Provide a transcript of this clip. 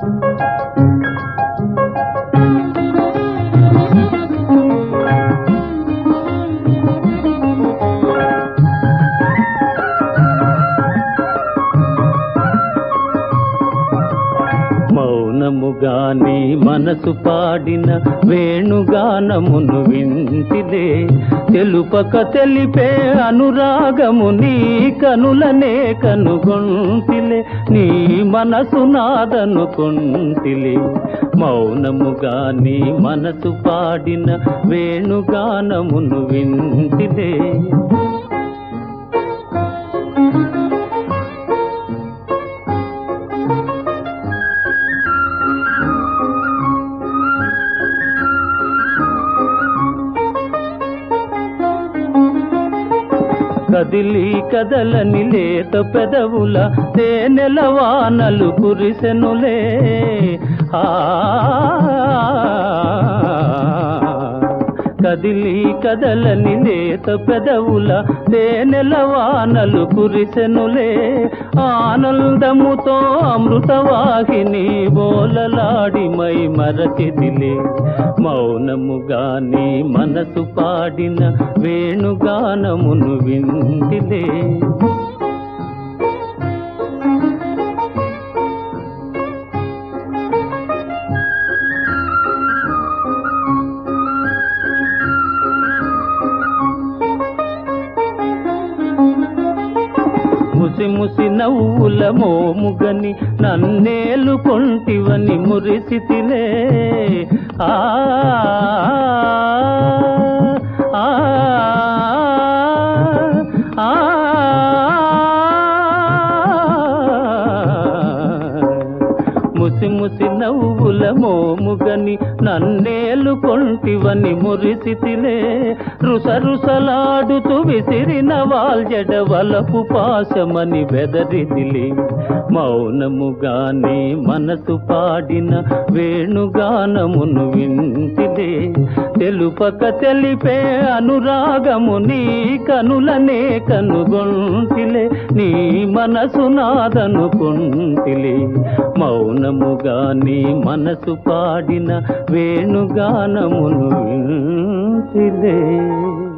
మౌనముగాని మనసు పాడిన వేణుగానమును వింటిలే తెలుపక తెలిపే అనురాగము నీ కనులనే కనుగొంటిలే నీ మనసు నాదనుకొంటిలే మౌనముగాని మనసు పాడిన వేణుగానమును వింటిలే కదిలి కదలని లేత పెదవుల తేనెల వానలు కురిసెనులే ఆ కదిలి కదలని లేత పెదవుల తేనెల వానలు కురిసెనులే ఆనందముతో అమృతవాహిని బోలలాడి మై మరచిదిలే మౌనముగాని మనసు పాడిన వేణుగానమును వింటిలే ముసి ముసి నవ్వుల మోముగని నన్నేలు కొంటివని మురిసితిలే ఆ ఆ, ఆ, ముసి ముసి నవ్వుల మోముగని నన్నేలు కొంటివని మురిసితిలే రుస రుసలాడుతూ విసిరిన వాల్జడ వలపు పాశమని బెదరిదిలే మౌనముగాని మనసు పాడిన వేణుగానమును వింటిలే తెలుపక తెలిపే అనురాగము నీ కనులనే కనుగొంటిలే నీ మనసు నాదనుకుంటిలే మౌనముగాని మనసు పాడిన వేణుగానమును వింటిలే